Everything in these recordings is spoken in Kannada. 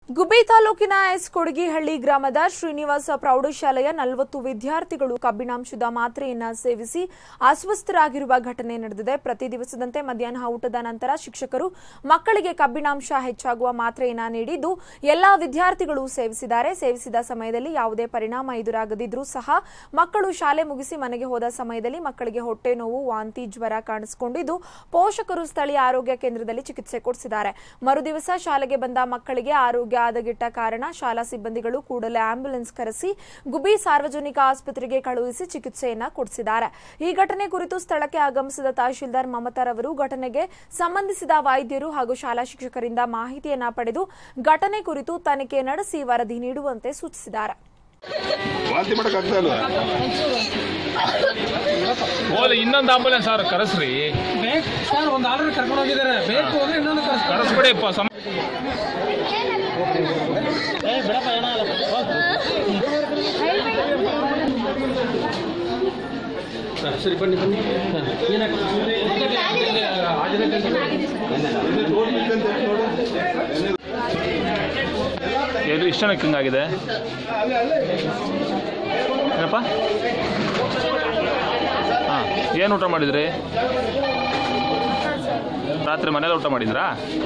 ಗುಬ್ಬಿ ತಾಲೂಕಿನ ಎಸ್ ಕೊಡಗಿಹಳ್ಳಿ ಗ್ರಾಮದ ಶ್ರೀನಿವಾಸ ಪ್ರೌಢಶಾಲೆಯ ನಲವತ್ತು ವಿದ್ಯಾರ್ಥಿಗಳು ಕಬ್ಬಿಣಾಂಶದ ಮಾತ್ರೆಯನ್ನ ಸೇವಿಸಿ ಅಸ್ವಸ್ಥರಾಗಿರುವ ಘಟನೆ ನಡೆದಿದೆ ಪ್ರತಿ ದಿವಸದಂತೆ ಮಧ್ಯಾಹ್ನ ಊಟದ ನಂತರ ಶಿಕ್ಷಕರು ಮಕ್ಕಳಿಗೆ ಕಬ್ಬಿಣಾಂಶ ಹೆಚ್ಚಾಗುವ ಮಾತ್ರೆಯನ್ನ ನೀಡಿದ್ದು ಎಲ್ಲಾ ವಿದ್ಯಾರ್ಥಿಗಳು ಸೇವಿಸಿದ್ದಾರೆ ಸೇವಿಸಿದ ಸಮಯದಲ್ಲಿ ಯಾವುದೇ ಪರಿಣಾಮ ಎದುರಾಗದಿದ್ರೂ ಸಹ ಮಕ್ಕಳು ಶಾಲೆ ಮುಗಿಸಿ ಮನೆಗೆ ಹೋದ ಸಮಯದಲ್ಲಿ ಮಕ್ಕಳಿಗೆ ಹೊಟ್ಟೆ ನೋವು ವಾಂತಿ ಜ್ವರ ಕಾಣಿಸಿಕೊಂಡಿದ್ದು ಪೋಷಕರು ಸ್ಥಳೀಯ ಆರೋಗ್ಯ ಕೇಂದ್ರದಲ್ಲಿ ಚಿಕಿತ್ಸೆ ಕೊಡಿಸಿದ್ದಾರೆ ಮರುದಿವಸ ಶಾಲೆಗೆ ಬಂದ ಮಕ್ಕಳಿಗೆ ಆರೋಗ್ಯ ಹದಗೆಟ್ಟ ಕಾರಣ ಶಾಲಾ ಸಿಬ್ಬಂದಿಗಳು ಕೂಡಲೇ ಆಂಬ್ಯುಲೆನ್ಸ್ ಕರೆಸಿ ಗುಬಿ ಸಾರ್ವಜನಿಕ ಆಸ್ಪತ್ರೆಗೆ ಕಳುಹಿಸಿ ಚಿಕಿತ್ಸೆಯನ್ನ ಕೊಡಿಸಿದ್ದಾರೆ ಈ ಘಟನೆ ಕುರಿತು ಸ್ಥಳಕ್ಕೆ ಆಗಮಿಸಿದ ತಹಶೀಲ್ದಾರ್ ಮಮತಾರ್ ಅವರು ಘಟನೆಗೆ ಸಂಬಂಧಿಸಿದ ವೈದ್ಯರು ಹಾಗೂ ಶಾಲಾ ಶಿಕ್ಷಕರಿಂದ ಮಾಹಿತಿಯನ್ನ ಪಡೆದು ಘಟನೆ ಕುರಿತು ತನಿಖೆ ನಡೆಸಿ ವರದಿ ನೀಡುವಂತೆ ಸೂಚಿಸಿದ್ದಾರೆ ವಾಂತಿ ಮಾಡಕ್ ಆಗ್ತಾ ಇಲ್ವಾ ಹೋದ ಇನ್ನೊಂದು ಆಂಬುಲೆನ್ಸ್ ಅವ್ರು ಕರೆಸ್ರಿ ಬೇಕು ಸರ್ ಒಂದು ಆರ್ಡರ್ ಕರ್ಕೊಂಡು ಹೋಗಿದ್ದಾರೆ ಬೇಕು ಅಂದ್ರೆ ಇನ್ನೊಂದು ಕರ್ಸ್ಕೊಂಡು ಕರೆಸ್ಬಿಡಿಪ್ಪ ಸಮ ಸರಿ ಬನ್ನಿ ಬನ್ನಿ ಇದು ಇಷ್ಟು ಜನಕ್ಕೆ ಹಿಂಗಾಗಿದೆ ಏನಪ್ಪ ಹಾಂ ಏನು ಊಟ ಮಾಡಿದ್ರಿ ರಾತ್ರಿ ಮನೇಲಿ ಊಟ ಮಾಡಿದ್ರಾ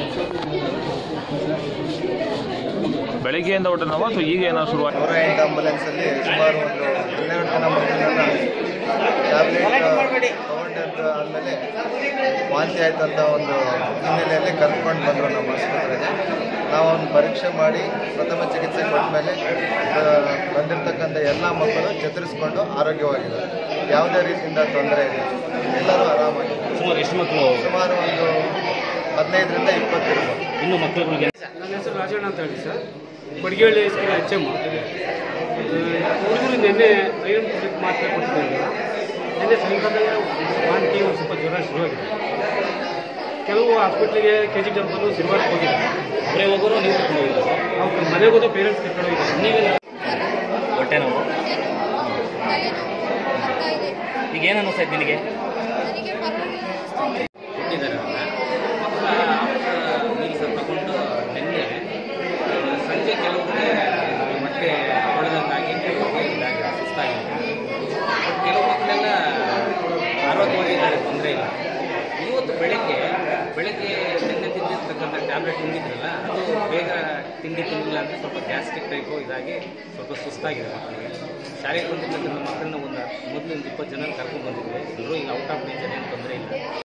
ಬೆಳಿಗ್ಗೆಯಿಂದ ಊಟ ನಾವು ಅಥವಾ ಈಗ ಏನೋ ಶುರು ನೂರ ಎಂಟು ಆಂಬುಲೆನ್ಸಲ್ಲಿ ಸುಮಾರು ಒಂದು ಹನ್ನೆರಡು ಜನ ಮಕ್ಕಳನ್ನ ಟ್ಯಾಬ್ಲೆಟ್ ತಗೊಂಡದ್ದು ಆದಮೇಲೆ ವಾಂತಿ ಆಯ್ತಂತ ಒಂದು ಹಿನ್ನೆಲೆಯಲ್ಲಿ ಕರ್ಕೊಂಡು ಬಂದರು ನಮ್ಮ ಆಸ್ಪತ್ರೆಗೆ ನಾವು ಅವ್ನ ಪರೀಕ್ಷೆ ಮಾಡಿ ಪ್ರಥಮ ಚಿಕಿತ್ಸೆ ಕೊಟ್ಟ ಮೇಲೆ ಬಂದಿರತಕ್ಕಂಥ ಎಲ್ಲ ಮಕ್ಕಳು ಚತರಿಸ್ಕೊಂಡು ಆರೋಗ್ಯವಾಗಿದ್ದಾರೆ ಯಾವುದೇ ರೀತಿಯಿಂದ ತೊಂದರೆ ಇಲ್ಲ ಎಲ್ಲರೂ ಆರಾಮಾಗಿದ್ದಾರೆ ಸುಮಾರು ಎಷ್ಟು ಮಕ್ಕಳು ಸುಮಾರು ಒಂದು ಹದಿನೈದರಿಂದ ಇಪ್ಪತ್ತು ಇರ್ಬೋದು ಇನ್ನು ಮಕ್ಕಳುಗಳಿಗೆ ನನ್ನ ಹೆಸರು ರಾಜಣ್ಣ ಅಂತ ಹೇಳಿ sir Kodagihalli school H M ಹುಡುಗರು ನಿನ್ನೆ ಐರನ್ ಪುಸ್ತಕ ಮಾತ್ರ ಕೊಟ್ಟಿದ್ದಾರೆ ನಿನ್ನೆ ಸಾಯಂಕಾಲ ವಾಂತಿ ಒಂದು ಸ್ವಲ್ಪ ಜ್ವರ ಶುರುವಾಗಿದೆ ಕೆಲವು ಹಾಸ್ಪಿಟ್ಲಿಗೆ ಕೆ ಜಿ ಟೆಂಪಲು ಸಿಲ್ವರ್ಗೆ ಹೋಗಿದ್ದಾರೆ ಒಬ್ಬರೇ ಹೋಗೋರು ನೀವು ಕರ್ಕೊಂಡು ಹೋಗಿದ್ದೀರಾ ಸರ್ ಅವ್ರು ಮನೆಗೆ ಹೋದ ಪೇರೆಂಟ್ಸ್ ಕರ್ಕೊಂಡು ಹೋಗಿದ್ದಾರೆ ನೀವೆಲ್ಲ ಹೊಟ್ಟೆ ನೋವು ಇದೆ ಈಗ ಏನು ಅನ್ನಿಸ್ತೈತೆ ನಿನಗೆ ನನಗೆ ಪರವಾಗಿಲ್ಲ ಅನಿಸ್ತಾ ಇದೆ. ಕೊಟ್ಟಿದ್ದಾರೆ ಮಕ್ಕಳ ನೀರು ಸ್ವಲ್ಪ ತಗೊಂಡು ನಿನ್ನೆ ಸಂಜೆ ಕೆಲವ್ರಿಗೆ ಹೊಟ್ಟೆ ಹೊಡೆದಂಗಾಗಿ ಕೆಲವ್ರಿಗೆ ಇದಾಗಿದೆ ಸುಸ್ತಾಗಿದೆ ಬಟ್ ಕೆಲವು ಮಕ್ಕಳೆಲ್ಲ ಆರೋಗ್ಯವಾಗಿದ್ದಾರೆ ತೊಂದರೆ ಇಲ್ಲ ಇವತ್ತು ಬೆಳಗ್ಗೆ ಬೆಳಗ್ಗೆ ನಿನ್ನೆ ತಿಂದಿರ್ತಕ್ಕಂಥ ಟ್ಯಾಬ್ಲೆಟ್ ತಿಂದಿದ್ರಲ್ಲ ಅದು ಬೇಗ ತಿಂಡಿ ತಿಂದಿಲ್ಲ ಅಂದರೆ ಸ್ವಲ್ಪ ಗ್ಯಾಸ್ಟ್ರಿಕ್ ಟೈಪು ಇದಾಗಿ ಸ್ವಲ್ಪ ಸುಸ್ತಾಗಿದೆ ಮಕ್ಕಳಿಗೆ ಶಾಲೆಗೆ ಬಂದಿರ್ತಕ್ಕಂಥ ಮಕ್ಕಳನ್ನ ಒಂದು ಮೊದಲು ಒಂದು ಇಪ್ಪತ್ತು ಜನ ಕರ್ಕೊಂಡು ಬಂದಿದ್ವಿ ಎಲ್ಲರೂ ಈಗ ಔಟ್ ಆಫ್ ನೇಚರ್ ಏನು ತೊಂದರೆ ಇಲ್ಲ